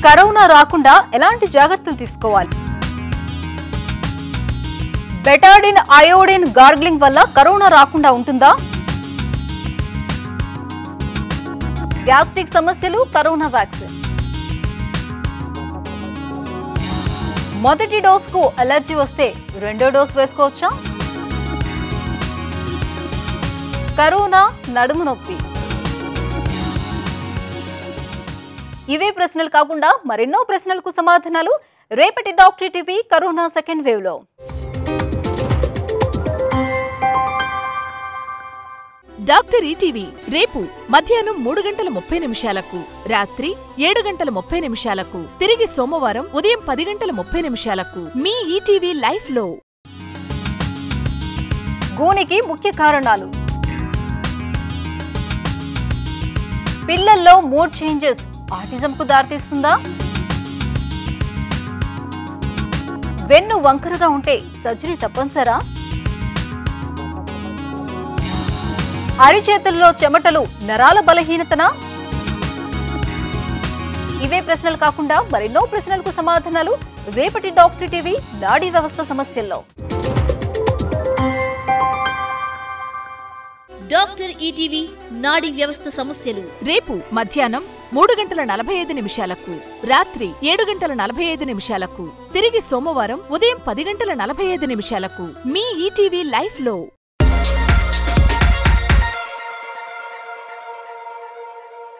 corona రాకుండా ఎలాంటి జాగ్రత్తలు తీసుకోవాలి బెటాడిన్ అయోడిన్ గార్గ్లింగ్ వల్ల కరోనా రాకుండా ఉంటుందా గ్యాస్ట్రిక్ సమస్యలు కరోనా వ్యాక్సిన్ మొదటి డోస్కు అలర్జీ వస్తే రెండో డోస్ వేసుకోవచ్చా కరోనా నడుము నొప్పి ఇవే ప్రశ్నలు కాకుండా మరెన్నో ప్రశ్నలకు సమాధానాలు రేపటి doctor TV corona second wave లో డాక్టర్ ఈటీవీ రేపు మధ్యాహ్నం మూడు గంటల ముప్పై నిమిషాలకు రాత్రి ఏడు గంటల ముప్పై నిమిషాలకు తిరిగి సోమవారం ఉదయం పది గంటల ముప్పై నిమిషాలకు మీ ఈటీవీ లైఫ్ లో గూనికి ముఖ్య కారణాలు పిల్లల్లో మూడ్ చేంజెస్ ఆటిజంకు దారితీస్తుందా వెన్ను వంకరగా ఉంటే సర్జరీ తప్పనిసరా అరిచేతుల్లో చెమటలు నరాల బలహీనతనా ఇవే ప్రశ్నలు కాకుండా మరెన్నో ప్రశ్నలకు సమాధానాలు రేపటి డాక్టర్ టీవీ నాడీ వ్యవస్థ సమస్యల్లో డాక్టర్ ఈటీవీ నాడీ వ్యవస్థ సమస్యలు రేపు మధ్యాహ్నం మూడు గంటల నలభై ఐదు నిమిషాలకు రాత్రి ఏడు గంటల నలభై ఐదు నిమిషాలకు తిరిగి సోమవారం ఉదయం పది గంటల నలభై ఐదు నిమిషాలకు మీ ఈటీవీ లైఫ్ లో